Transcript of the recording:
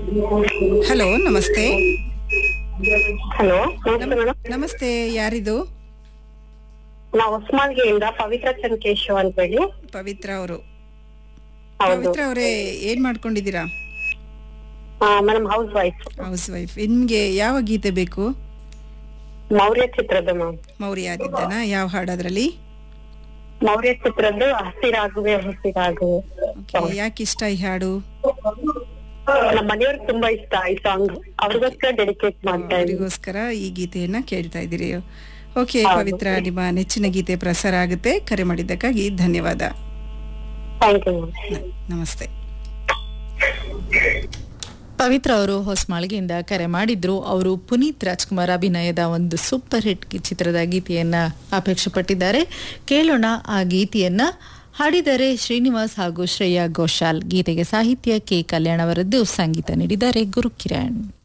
hello ನಮಸ್ತೆ hello ನಮಸ್ತೆ madam ನಮಸ್ತೆ ಯಾರಿದು ನಾವು ಹೊಸಮಾಲ್ಗೆಯಿಂದ ಪವಿತ್ರ ಚನ್ಕೇಶವ್ ಅಂತ ಹೇಳಿ ಪವಿತ್ರ ಅವರು ಹೌದು ಪವಿತ್ರ ಅವರೇ ಏನ್ ಮಾಡ್ಕೊಂಡಿದ್ದೀರಾ madam housewife housewife ನಿಮ್ಗೆ ಯಾವ ಗೀತೆ ಬೇಕು ಮೌರ್ಯ ಚಿತ್ರದ ಮ್ಯಾಮ್ ಮೌರ್ಯ ಆದಿದ್ದನ ಯಾವ ಹಾಡೋದ್ರಲ್ಲಿ ಮೌರ್ಯ ಚಿತ್ರದ್ದು ಹಸಿರಾಗುವೆ ಹಸಿರಾಗುವೆ ಓಕೆ ಯಾಕೆ ಇಷ್ಟ ಈ ಹಾಡು ನಮ್ಮ ಮನೆಯವ್ರಿಗೆ ತುಂಬಾ ಇಷ್ಟ ಈ ಸಾಂಗ್ ಅವ್ರಿಗೋಸ್ಕರ ಡೆಡಿಕೇಟ್ ಮಾಡ್ತಾ ಇದ್ದೀನಿ ಅವರಿಗೋಸ್ಕರ ಈ ಗೀತೆಯನ್ನ ಕೇಳ್ತಾ ಇದ್ದೀರಿ ಓಕೆ ಪವಿತ್ರ ನಿಮ್ಮ ನೆಚ್ಚಿನ ಗೀತೆ ಪ್ರಸಾರ ಆಗುತ್ತೆ ಕರೆ ಮಾಡಿದ್ದಕ್ಕಾಗಿ ಧನ್ಯವಾದ ಥ್ಯಾಂಕ್ ಯು ಮ್ಯಾಮ್ ನ- ನಮಸ್ತೆ ಪವಿತ್ರ ಅವರು ಹೊಸಮಾಳಿಗೆಯಿಂದ ಕರೆ ಮಾಡಿದ್ರು ಅವರು ಪುನೀತ್ ರಾಜ್ಕುಮಾರ್ ಅಭಿನಯದ ಒಂದು ಸೂಪರ್ ಹಿಟ್ ಚಿತ್ರದ ಗೀತೆಯನ್ನ ಅಪೇಕ್ಷೆ ಪಟ್ಟಿದ್ದಾರೆ ಕೇಳೋಣ ಆ ಗೀತೆಯನ್ನ ಹಾಡಿದರೆ ಶ್ರೀನಿವಾಸ್ ಹಾಗೂ ಶ್ರೇಯಾ ಘೋಷಾಲ್ ಗೀತೆಗೆ ಸಾಹಿತ್ಯ ಕೆ ಕಲ್ಯಾಣ್ ಅವರದ್ದು ಸಂಗೀತ ನೀಡಿದ್ದಾರೆ ಗುರುಕಿರಣ್